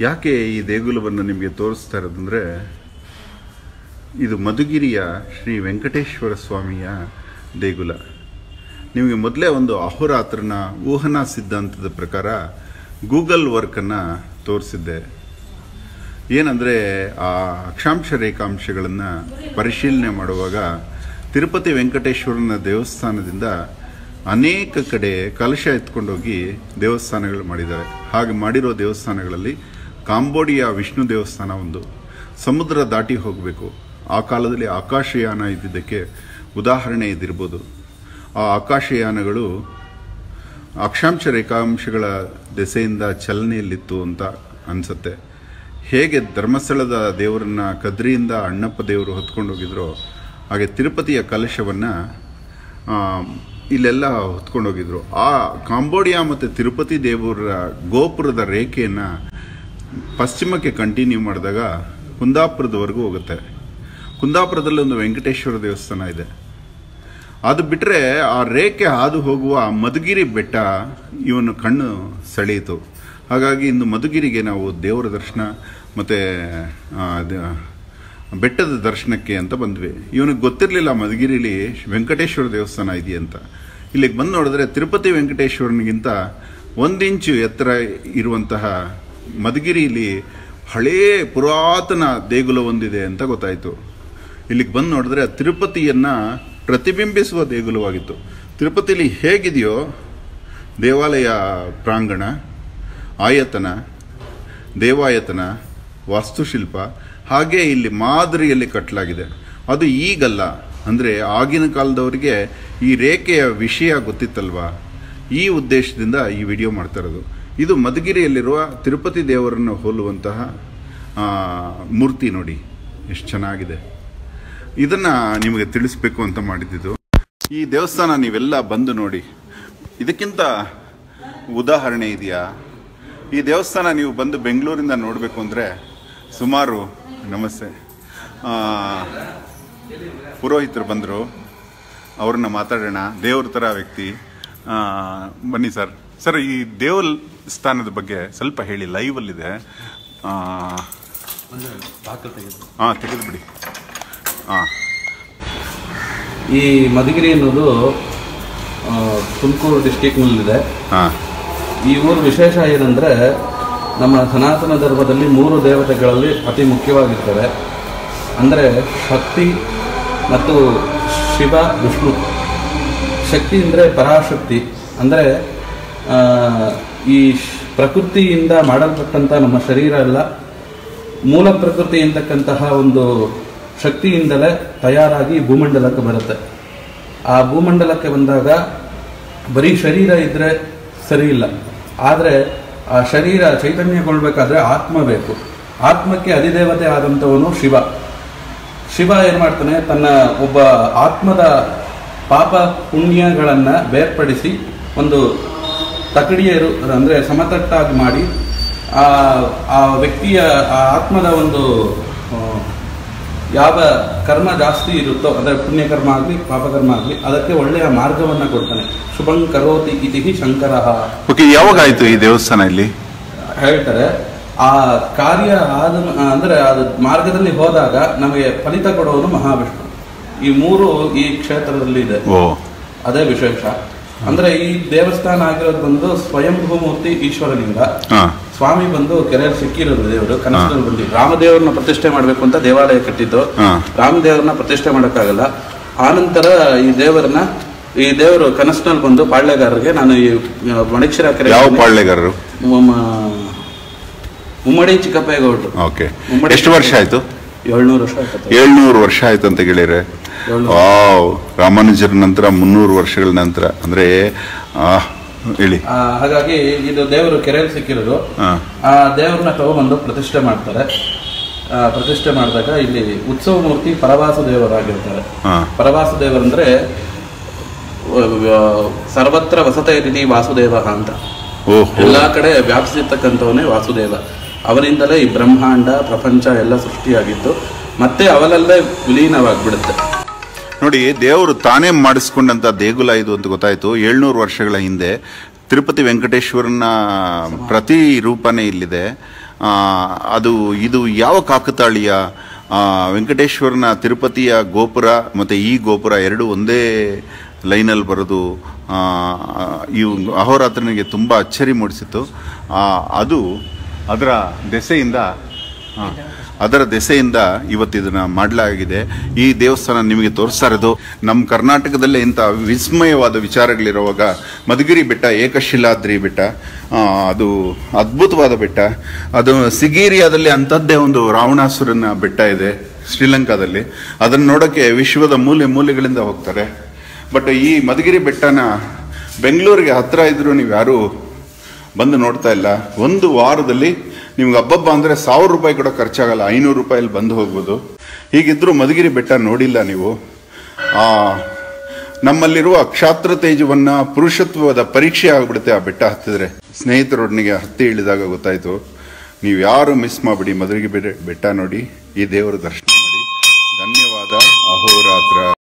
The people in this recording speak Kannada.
ಯಾಕೆ ಈ ದೇಗುಲವನ್ನು ನಿಮಗೆ ತೋರಿಸ್ತಾ ಇರೋದಂದರೆ ಇದು ಮಧುಗಿರಿಯ ಶ್ರೀ ವೆಂಕಟೇಶ್ವರ ಸ್ವಾಮಿಯ ದೇಗುಲ ನಿಮಗೆ ಮೊದಲೇ ಒಂದು ಅಹೋರಾತ್ರನ ಊಹನಾ ಸಿದ್ಧಾಂತದ ಪ್ರಕಾರ ಗೂಗಲ್ ವರ್ಕನ್ನು ತೋರಿಸಿದ್ದೆ ಏನಂದರೆ ಆ ಅಕ್ಷಾಂಶ ರೇಖಾಂಶಗಳನ್ನು ಪರಿಶೀಲನೆ ಮಾಡುವಾಗ ತಿರುಪತಿ ವೆಂಕಟೇಶ್ವರನ ದೇವಸ್ಥಾನದಿಂದ ಅನೇಕ ಕಡೆ ಕಲಶ ಎತ್ಕೊಂಡೋಗಿ ದೇವಸ್ಥಾನಗಳು ಮಾಡಿದ್ದಾರೆ ಹಾಗೆ ಮಾಡಿರೋ ದೇವಸ್ಥಾನಗಳಲ್ಲಿ ಕಾಂಬೋಡಿಯಾ ವಿಷ್ಣು ದೇವಸ್ಥಾನ ಒಂದು ಸಮುದ್ರ ದಾಟಿ ಹೋಗಬೇಕು ಆ ಕಾಲದಲ್ಲಿ ಆಕಾಶಯಾನ ಇದ್ದಿದ್ದಕ್ಕೆ ಉದಾಹರಣೆ ಇದಿರ್ಬೋದು ಆ ಆಕಾಶಯಾನಗಳು ಅಕ್ಷಾಂಶ ರೇಖಾಂಶಗಳ ದೆಸೆಯಿಂದ ಚಲನೆಯಲ್ಲಿತ್ತು ಅಂತ ಅನಿಸುತ್ತೆ ಹೇಗೆ ಧರ್ಮಸ್ಥಳದ ದೇವರನ್ನ ಕದ್ರಿಯಿಂದ ಅಣ್ಣಪ್ಪ ದೇವರು ಹೊತ್ಕೊಂಡು ಹೋಗಿದ್ರೋ ಹಾಗೆ ತಿರುಪತಿಯ ಕಲಶವನ್ನು ಇಲ್ಲೆಲ್ಲ ಹೊತ್ಕೊಂಡು ಹೋಗಿದ್ರು ಆ ಕಾಂಬೋಡಿಯಾ ಮತ್ತು ತಿರುಪತಿ ದೇವರ ಗೋಪುರದ ರೇಖೆಯನ್ನು ಪಶ್ಚಿಮಕ್ಕೆ ಕಂಟಿನ್ಯೂ ಮಾಡಿದಾಗ ಕುಂದಾಪುರದವರೆಗೂ ಹೋಗುತ್ತೆ ಕುಂದಾಪುರದಲ್ಲಿ ಒಂದು ವೆಂಕಟೇಶ್ವರ ದೇವಸ್ಥಾನ ಇದೆ ಅದು ಬಿಟ್ಟರೆ ಆ ರೇಖೆ ಹಾದು ಹೋಗುವ ಆ ಮಧುಗಿರಿ ಬೆಟ್ಟ ಇವನು ಕಣ್ಣು ಸೆಳೆಯಿತು ಹಾಗಾಗಿ ಇಂದು ಮಧುಗಿರಿಗೆ ನಾವು ದೇವರ ದರ್ಶನ ಮತ್ತು ಬೆಟ್ಟದ ದರ್ಶನಕ್ಕೆ ಅಂತ ಬಂದ್ವಿ ಇವನಿಗೆ ಗೊತ್ತಿರಲಿಲ್ಲ ಮಧುಗಿರಿಲಿ ವೆಂಕಟೇಶ್ವರ ದೇವಸ್ಥಾನ ಇದೆಯಂತ ಇಲ್ಲಿಗೆ ಬಂದು ನೋಡಿದ್ರೆ ತಿರುಪತಿ ವೆಂಕಟೇಶ್ವರನಿಗಿಂತ ಒಂದು ಇಂಚು ಎತ್ತರ ಇರುವಂತಹ ಮಧುಗಿರಿಲಿ ಹಳೇ ಪುರಾತನ ದೇಗುಲ ಒಂದಿದೆ ಅಂತ ಗೊತ್ತಾಯಿತು ಇಲ್ಲಿಗೆ ಬಂದು ನೋಡಿದ್ರೆ ತಿರುಪತಿಯನ್ನು ಪ್ರತಿಬಿಂಬಿಸುವ ದೇಗುಲವಾಗಿತ್ತು ತಿರುಪತಿಲಿ ಹೇಗಿದೆಯೋ ದೇವಾಲಯ ಪ್ರಾಂಗಣ ಆಯತನ ದೇವಾಯತನ ವಾಸ್ತುಶಿಲ್ಪ ಹಾಗೆ ಇಲ್ಲಿ ಮಾದರಿಯಲ್ಲಿ ಕಟ್ಟಲಾಗಿದೆ ಅದು ಈಗಲ್ಲ ಅಂದರೆ ಆಗಿನ ಕಾಲದವರಿಗೆ ಈ ರೇಖೆಯ ವಿಷಯ ಗೊತ್ತಿತ್ತಲ್ವಾ ಈ ಉದ್ದೇಶದಿಂದ ಈ ವಿಡಿಯೋ ಮಾಡ್ತಾ ಇರೋದು ಇದು ಮಧುಗಿರಿಯಲ್ಲಿರುವ ತಿರುಪತಿ ದೇವರನ್ನು ಹೋಲುವಂತಹ ಆ, ಮೂರ್ತಿ ನೋಡಿ ಎಷ್ಟು ಚೆನ್ನಾಗಿದೆ ಇದನ್ನು ನಿಮಗೆ ತಿಳಿಸ್ಬೇಕು ಅಂತ ಮಾಡಿದ್ದು ಈ ದೇವಸ್ಥಾನ ನೀವೆಲ್ಲ ಬಂದು ನೋಡಿ ಇದಕ್ಕಿಂತ ಉದಾಹರಣೆ ಇದೆಯಾ ಈ ದೇವಸ್ಥಾನ ನೀವು ಬಂದು ಬೆಂಗಳೂರಿಂದ ನೋಡಬೇಕು ಅಂದರೆ ಸುಮಾರು ನಮಸ್ತೆ ಆ, ಪುರೋಹಿತರು ಬಂದರು ಅವ್ರನ್ನ ಮಾತಾಡೋಣ ದೇವ್ರ ಥರ ವ್ಯಕ್ತಿ ಆ, ಬನ್ನಿ ಸರ್ ಸರ್ ಈ ದೇವಸ್ಥಾನದ ಬಗ್ಗೆ ಸ್ವಲ್ಪ ಹೇಳಿ ಲೈವಲ್ಲಿದೆ ಹಾಂ ತೆಗೆದುಬಿಡಿ ಹಾಂ ಈ ಮಧುಗಿರಿ ಅನ್ನೋದು ಆ, ತುಮಕೂರು ಡಿಸ್ಟಿಕ್ನಲ್ಲಿದೆ ಹಾಂ ಈ ಊರು ವಿಶೇಷ ಏನಂದರೆ ನಮ್ಮ ಸನಾತನ ಧರ್ಮದಲ್ಲಿ ಮೂರು ದೇವತೆಗಳಲ್ಲಿ ಅತಿ ಮುಖ್ಯವಾಗಿರ್ತವೆ ಅಂದರೆ ಶಕ್ತಿ ಮತ್ತು ಶಿವ ವಿಷ್ಣು ಶಕ್ತಿ ಅಂದರೆ ಪರಾಶಕ್ತಿ ಅಂದರೆ ಆ, ಈ ಶ್- ಪ್ರಕೃತಿಯಿಂದ ಮಾಡಲ್ಪಟ್ಟಂಥ ನಮ್ಮ ಶರೀರ ಎಲ್ಲ ಮೂಲ ಪ್ರಕೃತಿ ಎಂತಕ್ಕಂತಹ ಒಂದು ಶಕ್ತಿಯಿಂದಲೇ ತಯಾರಾಗಿ ಭೂಮಂಡಲಕ್ಕೆ ಬರುತ್ತೆ ಆ ಭೂಮಂಡಲಕ್ಕೆ ಬಂದಾಗ ಬರೀ ಶರೀರ ಇದ್ದರೆ ಸರಿ ಇಲ್ಲ ಆದರೆ ಆ ಶರೀರ ಚೈತನ್ಯಗೊಳ್ಬೇಕಾದ್ರೆ ಆತ್ಮ ಬೇಕು ಆತ್ಮಕ್ಕೆ ಅಧಿದೇವತೆ ಆದಂಥವನು ಶಿವ ಶಿವ ಏನು ಮಾಡ್ತಾನೆ ತನ್ನ ಒಬ್ಬ ಆತ್ಮದ ಪಾಪ ಪುಣ್ಯಗಳನ್ನು ಬೇರ್ಪಡಿಸಿ ಒಂದು ತಕಡಿಯರು ಅಂದರೆ ಸಮತಟ್ಟಾಗಿ ಮಾಡಿ ಆ ಆ ವ್ಯಕ್ತಿಯ ಆ ಆತ್ಮದ ಒಂದು ಆ, ಯಾವ ಕರ್ಮ ಜಾಸ್ತಿ ಇರುತ್ತೋ ಅದರ ಪುಣ್ಯಕರ್ಮ ಆಗಲಿ ಪಾಪಕರ್ಮ ಆಗಲಿ ಅದಕ್ಕೆ ಒಳ್ಳೆಯ ಮಾರ್ಗವನ್ನು ಕೊಡ್ತಾನೆ ಶುಭಂ ಕರೋತಿ ಇತಿ ಶಂಕರ ಓಕೆ ಯಾವಾಗ ಆಯಿತು ಈ ದೇವಸ್ಥಾನ ಇಲ್ಲಿ ಹೇಳ್ತಾರೆ ಆ ಕಾರ್ಯ ಆದ ಅಂದರೆ ಅದು ಮಾರ್ಗದಲ್ಲಿ ಹೋದಾಗ ನಮಗೆ ಫಲಿತ ಕೊಡುವನು ಮಹಾವಿಷ್ಣು ಈ ಮೂರು ಈ ಕ್ಷೇತ್ರದಲ್ಲಿ ಇದೆ ಓ ಅದೇ ವಿಶೇಷ ಅಂದ್ರೆ ಈ ದೇವಸ್ಥಾನ ಆಗಿರೋದು ಬಂದು ಸ್ವಯಂಭೂ ಮೂರ್ತಿ ಈಶ್ವರಲಿಂಗ ಹಾಂ ಸ್ವಾಮಿ ಬಂದು ಕೆರೆಯಲ್ಲಿ ಸಿಕ್ಕಿರೋದು ದೇವರು ಕನಸಲ್ಲಿ ಬಂದು ರಾಮದೇವರನ್ನ ಪ್ರತಿಷ್ಠೆ ಮಾಡಬೇಕು ಅಂತ ದೇವಾಲಯ ಕಟ್ಟಿದ್ದು ಹಾ. ರಾಮದೇವರನ್ನ ಪ್ರತಿಷ್ಠೆ ಮಾಡೋಕ್ಕಾಗಲ್ಲ ಆನಂತರ ಈ ದೇವರನ್ನ ಈ ದೇವರು ಕನಸಿನಲ್ಲಿ ಬಂದು ಪಾಳ್ಯಗಾರರಿಗೆ ನಾನು ಈ ಮಣಿಕ್ಷರ ಕೆರೆ ಯಾವ ಪಾಳ್ಯಗಾರರು ಮುಮ್ಮಡಿ ಚಿಕ್ಕಪ್ಪೇಗೌಡರು ಓಕೆ ಮುಮ್ಮಡಿ ಎಷ್ಟು ವರ್ಷ ಆಯಿತು ಏಳ್ನೂರು ವರ್ಷ ಆಯ್ತು ಏಳ್ನೂರು ವರ್ಷ ಆಯ್ತು ಅಂತ ಕೇಳಿದ್ರೆ ಏಳ್ನೂರು. ವಾವ್ ರಾಮಾನುಜರ ನಂತರ ಮುನ್ನೂರು ವರ್ಷಗಳ ನಂತರ ಅಂದ್ರೆ ಆ, ಹೇಳಿ ಆ, ಹಾಗಾಗಿ ಇದು ದೇವರು ಕೆರೆಯಲ್ಲಿ ಸಿಕ್ಕಿರೋದು ಹಾ. ಆ ದೇವ್ರನ್ನ ತಗೊಬಂದು ಪ್ರತಿಷ್ಠೆ ಮಾಡ್ತಾರೆ ಆ, ಪ್ರತಿಷ್ಠೆ ಮಾಡಿದಾಗ ಇಲ್ಲಿ ಉತ್ಸವ ಮೂರ್ತಿ ಪರವಾಸ ದೇವರಾಗಿರ್ತಾರೆ ಹಾ. ಪರವಾಸ ದೇವರಂದ್ರೆ ವ- ವ- ಸರ್ವತ್ರ ವಸತ ರೀತಿ ವಾಸುದೇವ ಅಂತ ಓಹೋ ಎಲ್ಲಾ ಕಡೆ ವ್ಯಾಪಿಸಿರ್ತಕ್ಕಂಥವನೇ ವಾಸುದೇವ ಅವನಿಂದಲೇ ಈ ಬ್ರಹ್ಮಾಂಡ ಪ್ರಪಂಚ ಎಲ್ಲ ಸೃಷ್ಟಿಯಾಗಿತ್ತು ಮತ್ತೆ ಅವನಲ್ಲೇ ವಿಲೀನವಾಗ್ಬಿಡುತ್ತೆ ನೋಡಿ ದೇವರು ತಾನೇ ಮಾಡಿಸ್ಕೊಂಡಂತ ದೇಗುಲ ಇದು ಅಂತ ಗೊತ್ತಾಯ್ತು ಏಳ್ನೂರು ವರ್ಷಗಳ ಹಿಂದೆ ತಿರುಪತಿ ವೆಂಕಟೇಶ್ವರನ ಪ್ರತಿ ರೂಪನೇ ಇಲ್ಲಿದೆ ಆ, ಅದು ಇದು ಯಾವ ಕಾಕತಾಳೀಯ ಆ, ವೆಂಕಟೇಶ್ವರನ ತಿರುಪತಿಯ ಗೋಪುರ ಮತ್ತು ಈ ಗೋಪುರ ಎರಡು ಒಂದೇ ಲೈನಲ್ಲಿ ಬರೋದು ಆ, ಇವು ಅಹೋರಾತ್ರನಿಗೆ ತುಂಬ ಅಚ್ಚರಿ ಮೂಡಿಸಿತ್ತು ಆ, ಅದು ಅದರ ದೆಸೆಯಿಂದ ಆ, ಅದರ ದೆಸೆಯಿಂದ ಇವತ್ತು ಇದನ್ನ ಮಾಡಲಾಗಿದೆ ಈ ದೇವಸ್ಥಾನ ನಿಮಗೆ ತೋರಿಸ್ತಾ ಇರೋದು ನಮ್ಮ ಕರ್ನಾಟಕದಲ್ಲೇ ಇಂಥ ವಿಸ್ಮಯವಾದ ವಿಚಾರಗಳಿರುವಾಗ ಮಧುಗಿರಿ ಬೆಟ್ಟ ಏಕಶಿಲಾದ್ರಿ ಬೆಟ್ಟ ಆ, ಅದು ಅದ್ಭುತವಾದ ಬೆಟ್ಟ ಅದು ಸಿಗೀರಿಯಾದಲ್ಲಿ ಅಂಥದ್ದೇ ಒಂದು ರಾವಣಾಸುರನ ಬೆಟ್ಟ ಇದೆ ಶ್ರೀಲಂಕಾದಲ್ಲಿ ಅದನ್ನು ನೋಡೋಕ್ಕೆ ವಿಶ್ವದ ಮೂಲೆ ಮೂಲೆಗಳಿಂದ ಹೋಗ್ತಾರೆ ಬಟ್ ಈ ಮಧುಗಿರಿ ಬೆಟ್ಟನ ಬೆಂಗಳೂರಿಗೆ ಹತ್ತಿರ ಇದ್ರೂ ನೀವು ಯಾರು ಬಂದು ನೋಡ್ತಾ ಇಲ್ಲ ಒಂದು ವಾರದಲ್ಲಿ ನಿಮ್ಗೆ ಹಬ್ಬಬ್ಬ ಅಂದರೆ ಸಾವಿರ ರೂಪಾಯಿ ಕೂಡ ಖರ್ಚಾಗಲ್ಲ ಐನೂರು ರೂಪಾಯಲ್ಲಿ ಬಂದು ಹೋಗ್ಬೋದು ಹೀಗಿದ್ರೂ ಮಧುಗಿರಿ ಬೆಟ್ಟ ನೋಡಿಲ್ಲ ನೀವು ಆ, ನಮ್ಮಲ್ಲಿರುವ ಕ್ಷಾತ್ರ ತೇಜವನ್ನ ಪುರುಷತ್ವದ ಪರೀಕ್ಷೆ ಆಗ್ಬಿಡುತ್ತೆ ಆ ಬೆಟ್ಟ ಹತ್ತಿದ್ರೆ ಸ್ನೇಹಿತರೊಡನಿಗೆ ಹತ್ತಿ ಇಳಿದಾಗ ಗೊತ್ತಾಯ್ತು ನೀವು ಯಾರು ಮಿಸ್ ಮಾಡಬೇಡಿ ಮಧುಗಿರಿ ಬೆಟ್ಟ ನೋಡಿ ಈ ದೇವರ ದರ್ಶನ ಮಾಡಿ ಧನ್ಯವಾದ ಅಹೋರಾತ್ರ